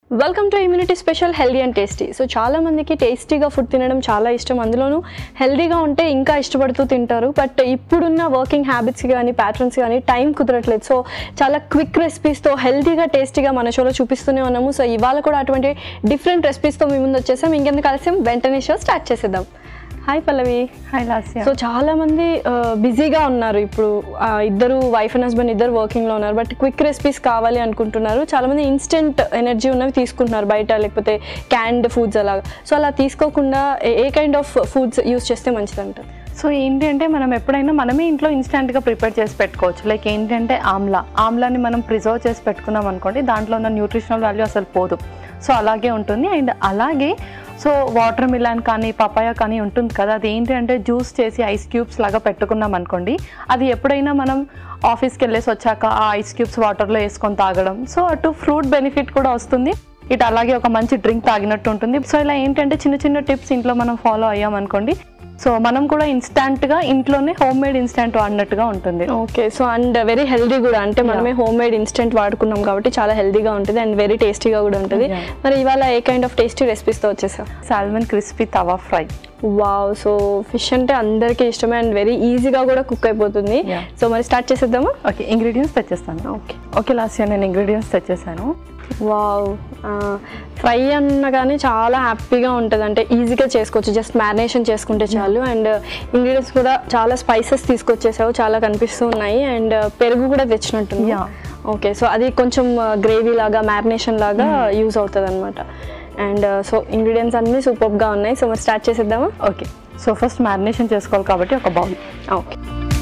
Welcome to immunity special healthy and tasty so చాలా మందికి టేస్టీగా ఫుడ్ తినడం చాలా ఇష్టం అందులోనూ హెల్దీగా ఉంటే ఇంకా ఇష్టపడుతూ తింటారు బట్ ఇప్పుడున్న వర్కింగ్ హ్యాబిట్స్ కానీ ప్యాటర్న్స్ కానీ టైం కుదరట్లేదు సో చాలా క్విక్ రెసిపీస్తో హెల్తీగా టేస్టీగా మన షోలో చూపిస్తూనే ఉన్నాము సో ఇవాళ కూడా అటువంటి డిఫరెంట్ రెసిపీస్తో మీ ముందు వచ్చేసాం ఇంకెందుకు కలిసాం వెంటనే షో స్టార్ట్ చేసేద్దాం hi Pallavi hi Lasya so చాలా మంది బిజీగా ఉన్నారు ఇప్పుడు ఆ, ఇద్దరు వైఫ్ అండ్ హస్బెండ్ ఇద్దరు వర్కింగ్ లో ఉన్నారు బట్ క్విక్ రెసిపీస్ కావాలి అనుకుంటున్నారు చాలా మంది ఇన్స్టెంట్ ఎనర్జీ ఉన్నవి తీసుకుంటున్నారు బయట లేకపోతే క్యాండ్ ఫుడ్స్ అలాగా సో అలా తీసుకోకుండా a- a kind of foods use చేస్తే మంచిది అంటారు సో ఏంటి అంటే మనం ఎప్పుడైనా మనమే ఇంట్లో ఇన్స్టెంట్గా ప్రిపేర్ చేసి పెట్టుకోవచ్చు లైక్ ఏంటంటే ఆమ్లా ఆమ్లాని మనం ప్రిజర్వ్ చేసి పెట్టుకున్నాం అనుకోండి దాంట్లో ఉన్న న్యూట్రిషనల్ వాల్యూ అసలు పోదు సో అలాగే ఉంటుంది అండ్ అలాగే సో వాటర్ మిలాన్ కానీ పపాయ కానీ ఉంటుంది కదా అది ఏంటి అంటే జ్యూస్ చేసి ఐస్ క్యూబ్స్ లాగా పెట్టుకున్నాం అనుకోండి అది ఎప్పుడైనా మనం ఆఫీస్కి వెళ్ళేసి వచ్చాక ఆ ఐస్ క్యూబ్స్ వాటర్లో వేసుకొని తాగడం సో అటు ఫ్రూట్ బెనిఫిట్ కూడా వస్తుంది ఇటు అలాగే ఒక మంచి డ్రింక్ తాగినట్టు ఉంటుంది సో ఇలా ఏంటంటే చిన్న చిన్న టిప్స్ ఇంట్లో మనం ఫాలో అయ్యాం అనుకోండి సో మనం కూడా ఇన్స్టాంట్గా ఇంట్లోనే హోమ్ మేడ్ ఇన్స్టాంట్ వాడినట్టుగా ఉంటుంది okay so and very healthy కూడా అంటే మనమే హోమ్ మేడ్ ఇన్స్టెంట్ వాడుకున్నాం కాబట్టి చాలా హెల్దీగా ఉంటుంది అండ్ వెరీ టేస్టీగా కూడా ఉంటుంది Yeah. మరి ఇవాళ ఏ కైండ్ ఆఫ్ టేస్టీ రెసిపీస్తో వచ్చేసాం salmon crispy tawa fry wow so fish అంటే అందరికీ ఇష్టమే అండ్ వెరీ ఈజీగా కూడా కుక్ అయిపోతుంది Yeah. సో మరి స్టార్ట్ చేసేద్దామా ఓకే ఇంగ్రీడియంట్స్ తెచ్చేస్తాను ఓకే ఓకే లాస్ట్ ఇయర్ నేను ఇంగ్రీడియంట్స్ తెచ్చేసాను వావ్ ఫ్రై అన్నగానే చాలా హ్యాపీగా ఉంటుంది అంటే ఈజీగా చేసుకోవచ్చు జస్ట్ మ్యారినేషన్ చేసుకుంటే చాలు అండ్ ఇంగ్రీడియంట్స్ కూడా చాలా స్పైసెస్ తీసుకొచ్చేసావు చాలా కనిపిస్తూ ఉన్నాయి అండ్ పెరుగు కూడా తెచ్చినట్టుంది Yeah. ఓకే సో అది కొంచెం గ్రేవీ లాగా మ్యారినేషన్ లాగా యూజ్ అవుతుంది అనమాట అండ్ సో ఇంగ్రీడియంట్స్ అన్నీ సూపర్గా ఉన్నాయి సో మరి స్టార్ట్ చేసేద్దామా ఓకే సో ఫస్ట్ మ్యారినేషన్ చేసుకోవాలి కాబట్టి ఒక బౌల్ ఓకే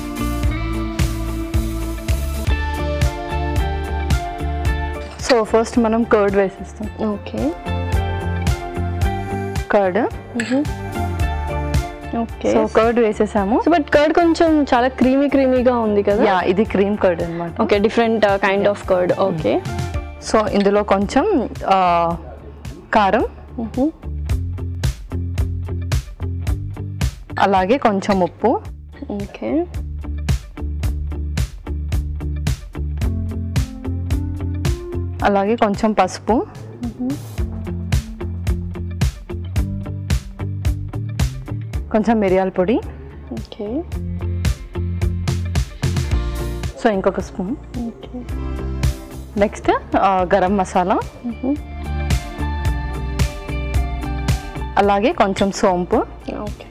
సో ఫస్ట్ మనం కర్డ్ వేసేస్తాం okay curd okay so curd వేసేసాము సో బట్ కర్డ్ కొంచెం చాలా క్రీమీ క్రీమీగా ఉంది కదా యా ఇది క్రీమ్ కర్డ్ అనమాట okay different kind of curd okay so ఇందులో కొంచెం ఆ, కారం అలాగే కొంచెం ఉప్పు ఓకే అలాగే కొంచెం పసుపు కొంచెం మిరియాల పొడి ఓకే సో ఇంకొక spoon okay next garam masala అలాగే కొంచెం సోంపు ఓకే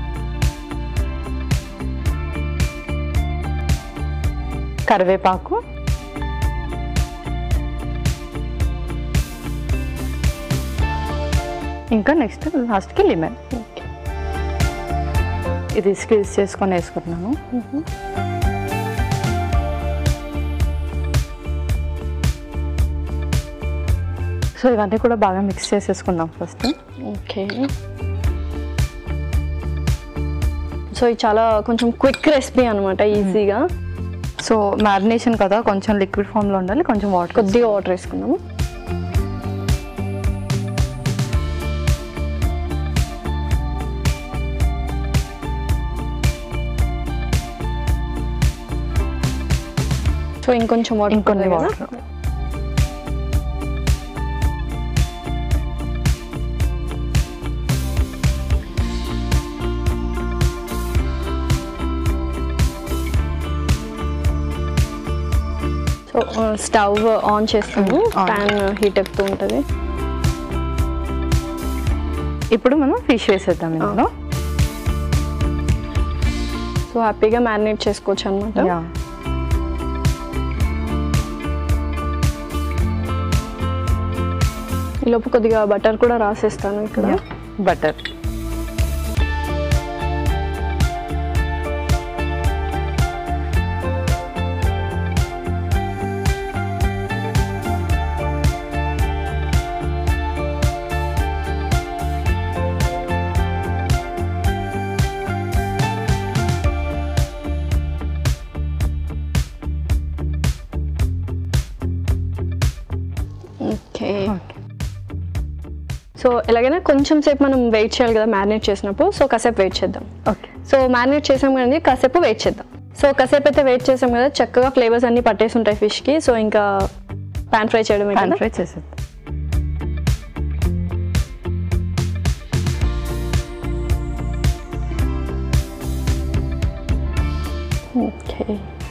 కరివేపాకు ఇంకా నెక్స్ట్ లాస్ట్కి లెమన్ ఓకే ఇది స్క్వీజ్ చేసుకొని వేసుకుంటున్నాను సో ఇవన్నీ కూడా బాగా మిక్స్ చేసేసుకుందాం ఫస్ట్ ఓకే సో ఇది చాలా కొంచెం క్విక్ రెసిపీ అనమాట ఈజీగా సో మ్యారినేషన్ కదా కొంచెం లిక్విడ్ ఫామ్లో ఉండాలి కొంచెం వాటర్ కొద్దిగా వాటర్ వేసుకుందాము సో ఇంకొంచెం వాటర్ ఇంకొన్ని వాటర్ సో స్టవ్ ఆన్ చేస్తాము on. ప్యాన్ హీట్ ఎక్కుతూ ఉంటుంది ఇప్పుడు మనం ఫిష్ వేసేద్దాం ఇందులో సో హ్యాపీగా మ్యారినేట్ చేసుకోవచ్చు అనమాట యా ఈలోపు కొద్దిగా బటర్ కూడా రాసేస్తాను ఇక్కడ బటర్ ఓకే సో ఎలాగైనా కొంచెం సేపు మనం వెయిట్ చేయాలి కదా మ్యారినేట్ చేసినప్పుడు సో కాసేపు వెయిట్ చేద్దాం ఓకే సో మ్యారినేట్ చేసాం కదండి కాసేపు వెయిట్ చేద్దాం సో కాసేపు అయితే వెయిట్ చేసాం కదా చక్కగా ఫ్లేవర్స్ అన్ని పట్టేసి ఉంటాయి ఫిష్కి సో ఇంకా పాన్ ఫ్రై చేయడం పాన్ ఫ్రై చేసేద్దాం ఓకే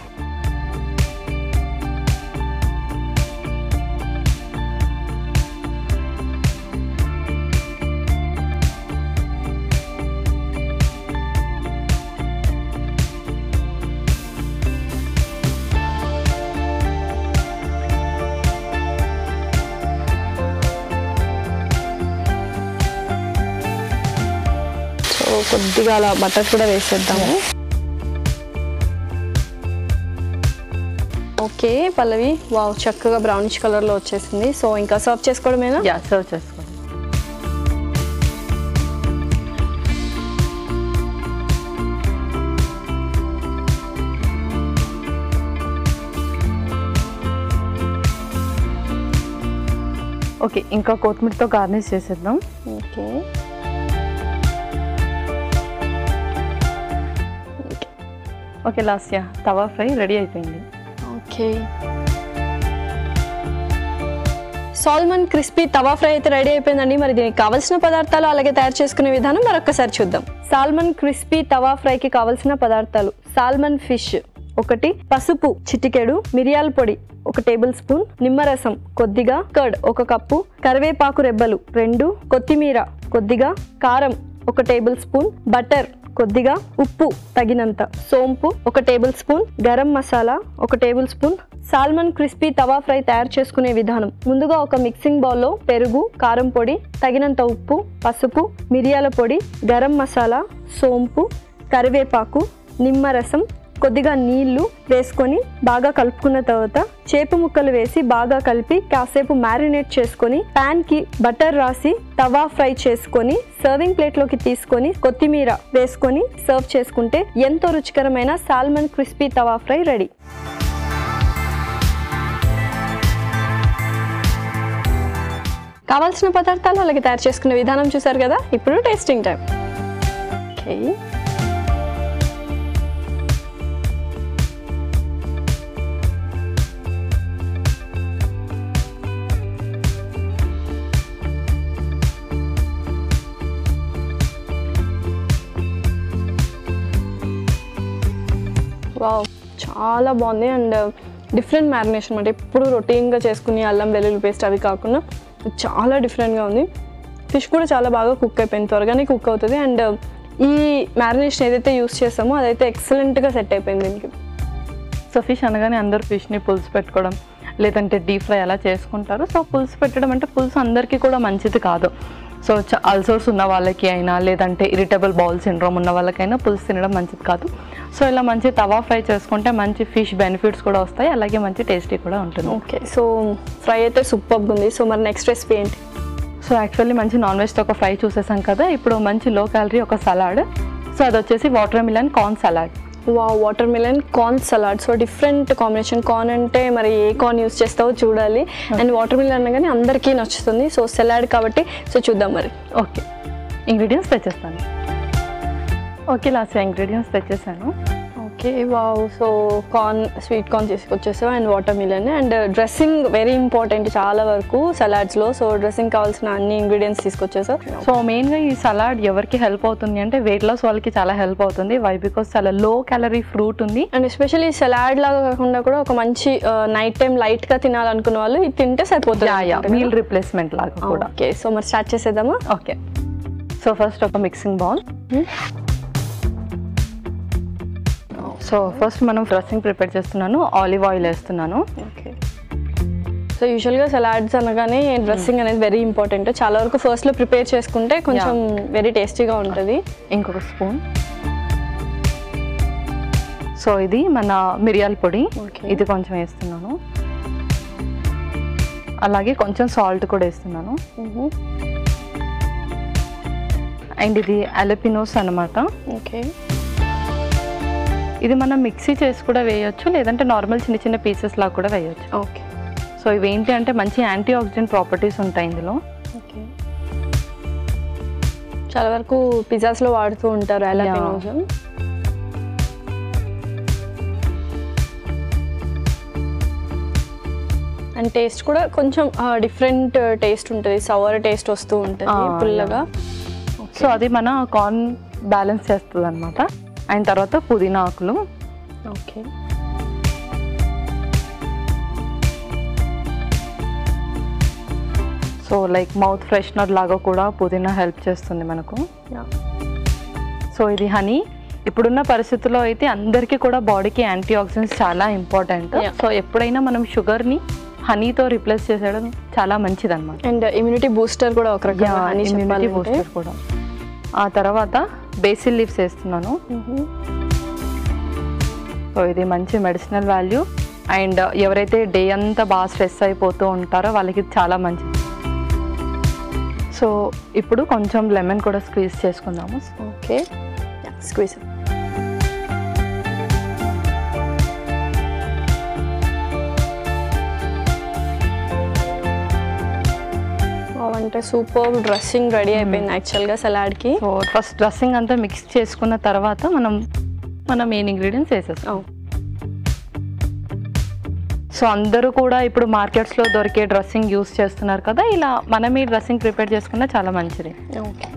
సో కొద్దిగా అలా బటర్ కూడా వేసేద్దాము ఓకే పల్లవి వావ్ చక్కగా బ్రౌనిష్ కలర్లో వచ్చేసింది సో ఇంకా సర్వ్ చేసుకోవడమేనా యా సర్వ్ చేసుకోండి ఓకే ఇంకా కొత్తిమీరతో గార్నిష్ చేసేద్దాం okay okay Lasya tawa fry ready అయిపోయింది okay salmon crispy tawa fry అయితే రెడీ అయిపోయిందండి మరి దీనికి కావాల్సిన పదార్థాలు అలాగే తయారు చేసుకునే విధానం మరొకసారి చూద్దాం సాల్మన్ క్రిస్పీ తవా ఫ్రైకి కావాల్సిన పదార్థాలు సాల్మన్ ఫిష్ ఒకటి పసుపు చిటికెడు మిరియాల పొడి ఒక టేబుల్ స్పూన్ నిమ్మరసం కొద్దిగా కర్డ్ ఒక కప్పు కరివేపాకు రెబ్బలు రెండు కొత్తిమీర కొద్దిగా కారం ఒక టేబుల్ స్పూన్ బటర్ కొద్దిగా ఉప్పు తగినంత సోంపు ఒక టేబుల్ స్పూన్ గరం మసాలా ఒక tablespoon salmon crispy tawa fry తయారు చేసుకునే విధానం ముందుగా ఒక మిక్సింగ్ బౌల్లో పెరుగు కారం పొడి తగినంత ఉప్పు పసుపు మిరియాల పొడి గరం మసాలా సోంపు కరివేపాకు నిమ్మరసం కొద్దిగా నీళ్లు వేసుకొని బాగా కలుపుకున్న తర్వాత చేప ముక్కలు వేసి బాగా కలిపి కాసేపు మ్యారినేట్ చేసుకొని పాన్ కి బటర్ రాసి తవా ఫ్రై చేసుకొని సర్వింగ్ ప్లేట్లోకి తీసుకొని కొత్తిమీర వేసుకొని సర్వ్ చేసుకుంటే ఎంతో రుచికరమైన salmon crispy tawa fry ready కావాల్సిన పదార్థాలు అలాగే తయారు చేసుకునే విధానం చూసారు కదా ఇప్పుడు టేస్టింగ్ టైం ఓకే వావ్ చాలా బాగుంది అండ్ డిఫరెంట్ మ్యారినేషన్ అంటే ఎప్పుడు రొటీన్గా చేసుకుని అల్లం వెల్లుల్లి పేస్ట్ అవి కాకుండా చాలా డిఫరెంట్గా ఉంది ఫిష్ కూడా చాలా బాగా కుక్ అయిపోయింది త్వరగానే కుక్ అవుతుంది అండ్ ఈ మ్యారినేషన్ ఏదైతే యూస్ చేస్తామో అదైతే ఎక్సలెంట్గా సెట్ అయిపోయింది దీనికి సో ఫిష్ అనగానే అందరూ ఫిష్ని పులుసు పెట్టుకోవడం లేదంటే డీప్ ఫ్రై అలా చేసుకుంటారు సో పులుసు పెట్టడం అంటే పులుసు అందరికీ కూడా మంచిది కాదు సో అల్సర్స్ ఉన్న వాళ్ళకి అయినా లేదంటే ఇరిటబుల్ బౌల్ సిండ్రోమ్ ఉన్న వాళ్ళకైనా పులుసు తినడం మంచిది కాదు సో ఇలా మంచి తవా ఫ్రై చేసుకుంటే మంచి ఫిష్ బెనిఫిట్స్ కూడా వస్తాయి అలాగే మంచి టేస్టీ కూడా ఉంటుంది ఓకే సో ఫ్రై అయితే సూపర్గా ఉంది సో మరి నెక్స్ట్ రెసిపీ ఏంటి సో యాక్చువల్లీ మంచి నాన్ వెజ్తో ఒక ఫ్రై చూసేసాం కదా ఇప్పుడు మంచి లో క్యాలరీ ఒక సలాడ్ సో అది వచ్చేసి వాటర్ మిలన్ కార్న్ సలాడ్ వా watermelon corn salad so different combination corn అంటే మరి ఏ కార్న్ యూస్ చేస్తావో చూడాలి అండ్ వాటర్ మిలన్ అనగానే అందరికీ నచ్చుతుంది సో సలాడ్ కాబట్టి సో చూద్దాం మరి ఓకే ఇంగ్రీడియంట్స్ తెచ్చేస్తాను ఓకే లాస్ట్ ఇంగ్రీడియంట్స్ తెచ్చేసాను okay wow so corn sweet corn తీసుకొచ్చేసావు and watermelon and dressing very important చాలా వరకు సలాడ్స్లో సో డ్రెస్సింగ్ కావాల్సిన అన్ని ఇంగ్రీడియంట్స్ తీసుకొచ్చేసావు సో మెయిన్గా ఈ సలాడ్ ఎవరికి హెల్ప్ అవుతుంది అంటే వెయిట్ లాస్ వాళ్ళకి చాలా హెల్ప్ అవుతుంది వై బికాస్ చాలా లో క్యాలరీ ఫ్రూట్ ఉంది అండ్ ఎస్పెషల్లీ సలాడ్ లాగా కాకుండా కూడా ఒక మంచి నైట్ టైం లైట్గా తినాలనుకున్న వాళ్ళు ఇది తింటే సరిపోతుంది యా యా అనుకుంటా మీల్ కదా? రిప్లేస్మెంట్ లాగా కూడా ఓకే సో మరి స్టార్ట్ చేసేద్దామా ఓకే సో ఫస్ట్ ఒక మిక్సింగ్ బౌల్ సో ఫస్ట్ మనం డ్రెస్సింగ్ ప్రిపేర్ చేస్తున్నాను ఆలివ్ ఆయిల్ వేస్తున్నాను ఓకే సో యూజువల్గా సలాడ్స్ అనగానే డ్రెస్సింగ్ అనేది వెరీ ఇంపార్టెంట్ చాలా వరకు ఫస్ట్లో ప్రిపేర్ చేసుకుంటే కొంచెం వెరీ టేస్టీగా ఉంటుంది ఇంకొక స్పూన్ సో ఇది మన మిరియాల పొడి Okay. ఇది కొంచెం వేస్తున్నాను అలాగే కొంచెం సాల్ట్ కూడా వేస్తున్నాను అండ్ ఇది అలపినోస్ అన్నమాట ఓకే ఇది మనం మిక్సీ చేసి కూడా వేయొచ్చు లేదంటే నార్మల్ చిన్న చిన్న పీసెస్ లాగా కూడా వేయొచ్చు ఓకే సో ఇవి ఏంటి అంటే మంచి యాంటీ ఆక్సిడెంట్ ప్రాపర్టీస్ ఉంటాయి ఇందులో ఓకే చాలా వరకు పిజ్జాస్లో వాడుతూ ఉంటారు అలాపినోస్ అండ్ టేస్ట్ కూడా కొంచెం డిఫరెంట్ టేస్ట్ ఉంటుంది సవర్ టేస్ట్ వస్తూ ఉంటుంది Ah, పుల్లగా సో అది మన కార్న్ బ్యాలెన్స్ చేస్తుంది అనమాట అయిన తర్వాత పుదీనా ఆకులు okay so like mouth freshener లాగా కూడా పుదీనా హెల్ప్ చేస్తుంది మనకు సో ఇది హనీ ఇప్పుడున్న పరిస్థితుల్లో అయితే అందరికీ కూడా బాడీకి యాంటీ ఆక్సిడెంట్స్ చాలా ఇంపార్టెంట్ Yeah. సో ఎప్పుడైనా మనం షుగర్ని హనీతో రిప్లేస్ చేసేయడం చాలా మంచిది అనమాట అండ్ ఇమ్యూనిటీ బూస్టర్ కూడా ఒక రకంగా అని చెప్పాలంటే బూస్టర్ కూడా ఆ తర్వాత బేసిల్ లీవ్స్ వేస్తున్నాను మ్మ్. సో ఇది మంచి మెడిసినల్ వాల్యూ అండ్ ఎవరైతే డే అంతా బాగా స్ట్రెస్ అయిపోతూ ఉంటారో వాళ్ళకి ఇది చాలా మంచిది సో ఇప్పుడు కొంచెం లెమన్ కూడా స్క్వీజ్ చేసుకుందాము ఓకే స్క్వీజ్ అంటే సూపర్ డ్రెస్సింగ్ రెడీ అయిపోయింది యాక్చువల్గా సలాడ్కి సో ఫస్ట్ డ్రెస్సింగ్ అంతా మిక్స్ చేసుకున్న తర్వాత మనం మన మెయిన్ ఇంగ్రీడియంట్స్ వేసేస్తాం సో అందరూ కూడా ఇప్పుడు మార్కెట్స్లో దొరికే డ్రెస్సింగ్ యూస్ చేస్తున్నారు కదా ఇలా మనం ఈ డ్రెస్సింగ్ ప్రిపేర్ చేసుకున్న చాలా మంచిది okay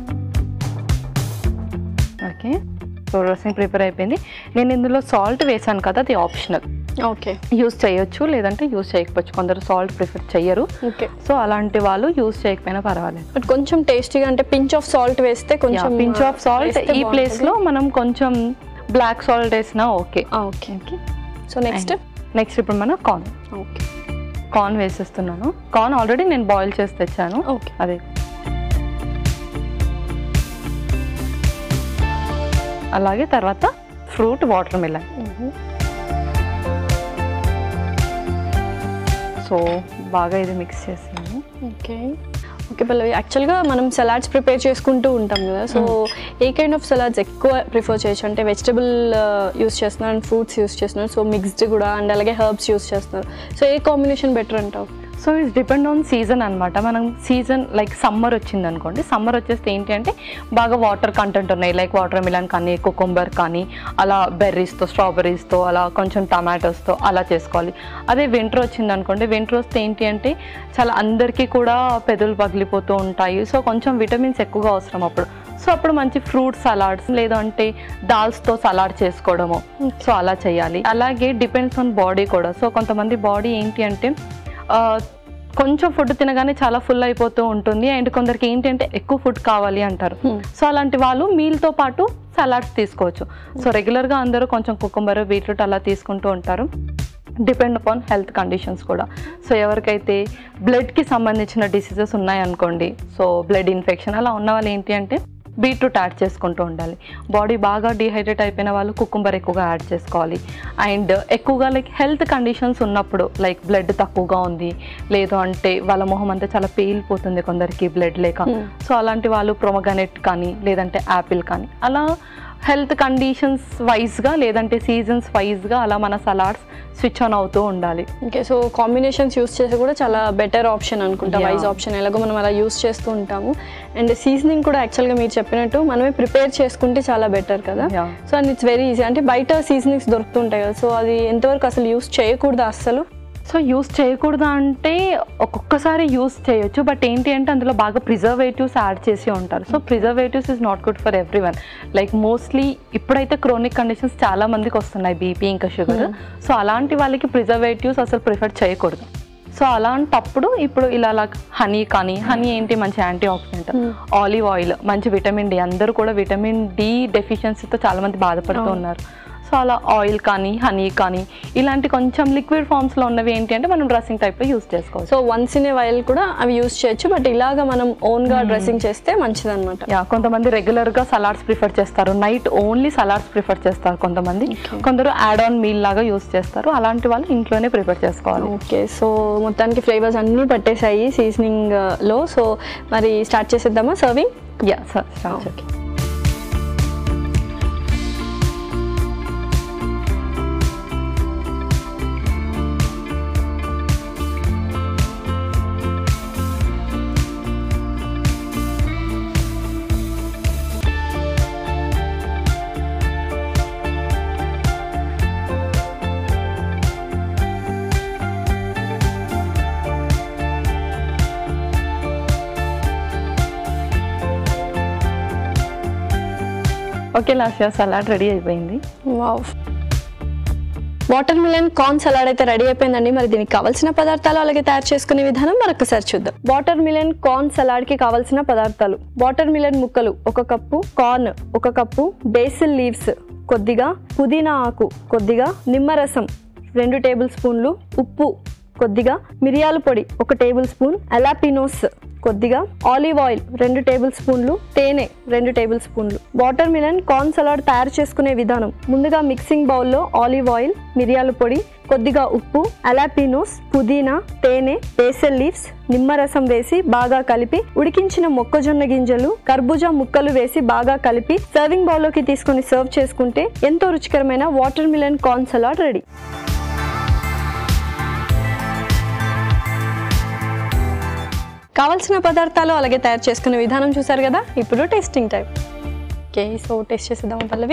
okay so dressing prepare అయిపోయింది నేను ఇందులో సాల్ట్ వేసాను కదా అది ఆప్షనల్ ఓకే యూస్ చేయొచ్చు లేదంటే యూస్ చేయకపోవచ్చు కొందరు సాల్ట్ ప్రిఫర్ చెయ్యరు ఓకే సో అలాంటి వాళ్ళు యూస్ చేయకపోయినా పర్వాలేదు బట్ కొంచెం టేస్టీగా అంటే పించ్ ఆఫ్ సాల్ట్ వేస్తే కొంచెం పించ్ ఆఫ్ సాల్ట్ ఈ ప్లేస్ లో మనం కొంచెం బ్లాక్ సాల్ట్ వేసినా okay okay okay so next next ఇప్పుడు మనం కార్న్ ఓకే కార్న్ వేసేస్తున్నాను కార్న్ ఆల్రెడీ నేను బాయిల్ చేసి తెచ్చాను ఓకే అదే అలాగే తర్వాత ఫ్రూట్ వాటర్ మిలన్ సో బాగా ఇది మిక్స్ చేసాను ఓకే ఓకే పల్లవి యాక్చువల్గా మనం సలాడ్స్ ప్రిపేర్ చేసుకుంటూ ఉంటాం కదా so a kind of salads ఎక్కువ ప్రిఫర్ చేయొచ్చు అంటే వెజిటబుల్ యూస్ చేస్తున్నారు అండ్ ఫ్రూట్స్ యూస్ చేస్తున్నారు సో మిక్స్డ్ కూడా అండ్ అలాగే హర్బ్స్ యూస్ చేస్తున్నారు సో ఏ కాంబినేషన్ బెటర్ అంటావు so it's depend on season అనమాట మనం సీజన్ లైక్ సమ్మర్ వచ్చింది అనుకోండి సమ్మర్ వచ్చేస్తే ఏంటి అంటే బాగా వాటర్ కంటెంట్ ఉన్నాయి లైక్ వాటర్ మిలన్ కానీ కుకుంబర్ కానీ అలా బెర్రీస్తో స్ట్రాబెర్రీస్తో అలా కొంచెం టమాటోస్తో అలా చేసుకోవాలి అదే వింటర్ వచ్చింది అనుకోండి వింటర్ వస్తే ఏంటి అంటే చాలా అందరికీ కూడా పెదవులు పగిలిపోతూ ఉంటాయి సో కొంచెం విటమిన్స్ ఎక్కువగా అవసరం అప్పుడు సో అప్పుడు మంచి ఫ్రూట్ సలాడ్స్ లేదంటే దాల్స్తో సలాడ్ చేసుకోవడము సో అలా చేయాలి అలాగే డిపెండ్స్ ఆన్ బాడీ కూడా సో కొంతమంది బాడీ ఏంటి అంటే ఆ, కొంచెం ఫుడ్ తినగానే చాలా ఫుల్ అయిపోతూ ఉంటుంది అండ్ కొందరికి ఏంటి అంటే ఎక్కువ ఫుడ్ కావాలి అంటారు Hmm. సో అలాంటి వాళ్ళు మీల్తో పాటు సలాడ్స్ తీసుకోవచ్చు సో రెగ్యులర్గా అందరూ కొంచెం కుకుంబర్ బీట్రూట్ అలా తీసుకుంటూ ఉంటారు డిపెండ్ అపాన్ హెల్త్ కండిషన్స్ కూడా సో ఎవరికైతే బ్లడ్కి సంబంధించిన డిసీజెస్ ఉన్నాయనుకోండి సో బ్లడ్ ఇన్ఫెక్షన్ అలా ఉన్న వాళ్ళు ఏంటి అంటే బీట్రూట్ యాడ్ చేసుకుంటూ ఉండాలి బాడీ బాగా డిహైడ్రేట్ అయిపోయిన వాళ్ళు కుకుంబర్ ఎక్కువగా యాడ్ చేసుకోవాలి అండ్ ఎక్కువగా లైక్ హెల్త్ కండిషన్స్ ఉన్నప్పుడు లైక్ బ్లడ్ తక్కువగా ఉంది లేదు అంటే వాళ్ళ మొహం అంతా చాలా పేలిపోతుంది కొందరికి బ్లడ్ లేక Hmm. సో అలాంటి వాళ్ళు ప్రొమగనెట్ కానీ లేదంటే యాపిల్ కానీ అలా హెల్త్ కండిషన్స్ వైజ్గా లేదంటే సీజన్స్ వైజ్గా అలా మన సలాడ్స్ స్విచ్ ఆన్ అవుతూ ఉండాలి ఓకే సో కాంబినేషన్స్ యూస్ చేసి కూడా చాలా బెటర్ ఆప్షన్ అనుకుంటా Yeah. వైజ్ ఆప్షన్ ఎలాగో మనం అలా యూస్ చేస్తూ ఉంటాము అండ్ సీజనింగ్ కూడా యాక్చువల్గా మీరు చెప్పినట్టు మనమే ప్రిపేర్ చేసుకుంటే చాలా బెటర్ కదా Yeah. So and it's very easy అంటే బయట సీజనింగ్స్ దొరుకుతుంటాయి కదా సో అది ఎంతవరకు అసలు యూస్ చేయకూడదు అస్సలు సో యూస్ చేయకూడదు అంటే ఒక్కొక్కసారి యూస్ చేయొచ్చు బట్ ఏంటి అంటే అందులో బాగా ప్రిజర్వేటివ్స్ యాడ్ చేసి ఉంటారు so preservatives is not good for everyone like mostly ఇప్పుడైతే క్రోనిక్ కండిషన్స్ చాలా మందికి వస్తున్నాయి బీపీ ఇంకా షుగర్ సో అలాంటి వాళ్ళకి ప్రిజర్వేటివ్స్ అసలు ప్రిఫర్ చేయకూడదు సో అలాంటప్పుడు ఇప్పుడు ఇలా హనీ కానీ హనీ ఏంటి మంచి antioxidant Hmm. Olive oil మంచి విటమిన్ డి అందరూ కూడా విటమిన్ డి డెఫిషియన్సీతో చాలా మంది బాధపడుతూ అవును. ఉన్నారు సో అలా ఆయిల్ కానీ హనీ కానీ ఇలాంటి కొంచెం లిక్విడ్ ఫామ్స్లో ఉన్నవి ఏంటి అంటే మనం డ్రెస్సింగ్ టైప్లో యూస్ చేసుకోవచ్చు so once in a while కూడా అవి యూస్ చేయొచ్చు బట్ ఇలాగా మనం ఓన్గా డ్రెస్సింగ్ చేస్తే మంచిది అనమాట యా కొంతమంది రెగ్యులర్గా సలాడ్స్ ప్రిఫర్ చేస్తారు నైట్ ఓన్లీ సలాడ్స్ ప్రిఫర్ చేస్తారు కొంతమంది Okay. కొందరు యాడ్ ఆన్ మీల్ లాగా యూస్ చేస్తారు అలాంటి వాళ్ళు ఇంట్లోనే ప్రిపేర్ చేసుకోవాలి ఓకే సో మొత్తానికి ఫ్లేవర్స్ అన్నీ పట్టేశాయి సీజనింగ్ లో సో మరి స్టార్ట్ చేసేద్దామా serving yeah sir start okay okay last year salad ready అయిపోయింది wow watermelon corn salad అయితే రెడీ అయిపోయిందండి మరి దీనికి కావాల్సిన పదార్థాలు అలాగే తయారు చేసుకునే విధానం మరొకసారి చూద్దాం వాటర్ మిలన్ కార్న్ సలాడ్ కి కావాల్సిన పదార్థాలు వాటర్ మిలన్ ముక్కలు ఒక కప్పు కార్న్ ఒక కప్పు బేసిల్ లీవ్స్ కొద్దిగా పుదీనా ఆకు కొద్దిగా నిమ్మరసం రెండు టేబుల్ స్పూన్లు ఉప్పు కొద్దిగా మిరియాల పొడి ఒక టేబుల్ స్పూన్ అలాపినోస్ కొద్దిగా ఆలివ్ ఆయిల్ రెండు టేబుల్ స్పూన్లు తేనె రెండు టేబుల్ స్పూన్లు వాటర్ మిలన్ కార్న్ సలాడ్ తయారు చేసుకునే విధానం ముందుగా మిక్సింగ్ బౌల్లో ఆలివ్ ఆయిల్ మిరియాల పొడి కొద్దిగా ఉప్పు అలాపినోస్ పుదీనా తేనె బేసల్ లీవ్స్ నిమ్మరసం వేసి బాగా కలిపి ఉడికించిన మొక్కజొన్న గింజలు కర్బూజా ముక్కలు వేసి బాగా కలిపి సర్వింగ్ బౌల్లోకి తీసుకొని సర్వ్ చేసుకుంటే ఎంతో రుచికరమైన watermelon corn salad ready కావాల్సిన పదార్థాలు అలాగే తయారు చేసుకునే విధానం చూసారు కదా ఇప్పుడు tasting time okay so taste చేసేద్దాం పల్లవి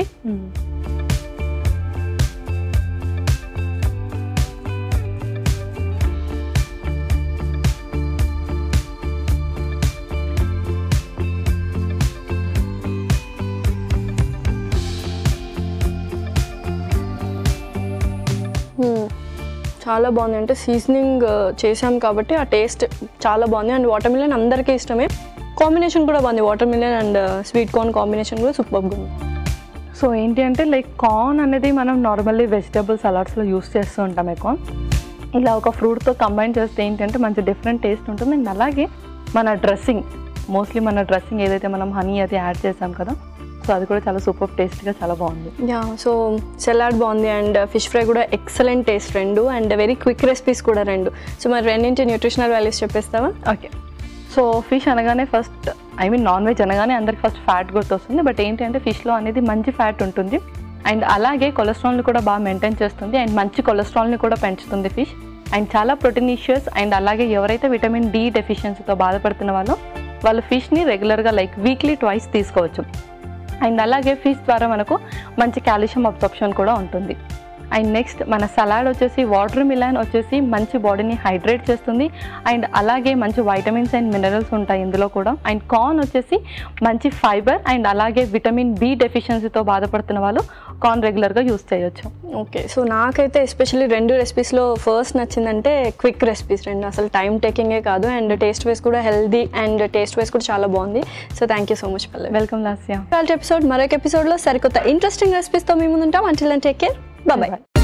మ్మ్. చాలా బాగుంది అంటే సీజనింగ్ చేసాం కాబట్టి ఆ టేస్ట్ చాలా బాగుంది అండ్ వాటర్ మిలన్ అందరికీ ఇష్టమే కాంబినేషన్ కూడా బాగుంది watermelon and sweet corn combination కూడా సూపర్గా ఉంది సో ఏంటి అంటే లైక్ కార్న్ అనేది మనం నార్మల్లీ వెజిటబుల్ సలాడ్స్లో యూస్ చేస్తూ ఉంటాం కార్న్ ఇలా ఒక ఫ్రూట్తో కంబైన్ చేస్తే ఏంటంటే మంచి డిఫరెంట్ టేస్ట్ ఉంటుంది అండ్ అలాగే మన డ్రెస్సింగ్ మోస్ట్లీ మన డ్రెస్సింగ్ ఏదైతే మనం హనీ అది యాడ్ చేసాం కదా సో అది కూడా చాలా సూపర్ టేస్ట్గా చాలా బాగుంది యా సో సలాడ్ బాగుంది అండ్ ఫిష్ ఫ్రై కూడా ఎక్సలెంట్ టేస్ట్ రెండు అండ్ వెరీ క్విక్ రెసిపీస్ కూడా రెండు సో మరి రెండింటి న్యూట్రిషనల్ వాల్యూస్ చెప్పేస్తావా ఓకే సో ఫిష్ అనగానే first I mean non veg అనగానే అందరికి ఫస్ట్ ఫ్యాట్ గుర్తొస్తుంది బట్ ఏంటంటే ఫిష్లో అనేది మంచి ఫ్యాట్ ఉంటుంది అండ్ అలాగే కొలెస్ట్రాల్ని కూడా బాగా మెయింటైన్ చేస్తుంది అండ్ మంచి కొలెస్ట్రాల్ని కూడా పెంచుతుంది ఫిష్ అండ్ చాలా ప్రోటీనిషియస్ అండ్ అలాగే ఎవరైతే విటమిన్ డి డెఫిషియన్సీతో బాధపడుతున్న వాళ్ళో వాళ్ళు ఫిష్ని రెగ్యులర్గా లైక్ వీక్లీ ట్వైస్ తీసుకోవచ్చు అండ్ అలాగే ఫిష్ ద్వారా మనకు మంచి కాల్షియం అబ్జార్ప్షన్ కూడా ఉంటుంది అండ్ నెక్స్ట్ మన సలాడ్ వచ్చేసి వాటర్ మిలాన్ వచ్చేసి మంచి బాడీని హైడ్రేట్ చేస్తుంది అండ్ అలాగే మంచి వైటమిన్స్ అండ్ మినరల్స్ ఉంటాయి ఇందులో కూడా అండ్ కార్న్ వచ్చేసి మంచి ఫైబర్ అండ్ అలాగే విటమిన్ బి డెఫిషియన్సీతో బాధపడుతున్న వాళ్ళు కార్న్ రెగ్యులర్గా యూస్ చేయొచ్చు ఓకే సో నాకైతే ఎస్పెషల్లీ రెండు రెసిపీస్లో ఫస్ట్ నచ్చిందంటే క్విక్ రెసిపీస్ రెండు అసలు టైం టేకింగే కాదు అండ్ టేస్ట్ వైస్ కూడా హెల్దీ అండ్ టేస్ట్ వైస్ కూడా చాలా బాగుంది so thank you so much Pallavi welcome Lasya వాళ్ళ ఎపిసోడ్ మరొక ఎపిసోడ్లో సరికొత్త ఇంట్రెస్టింగ్ రెసిపీస్తో మేము ముందుంటాం until and take care bye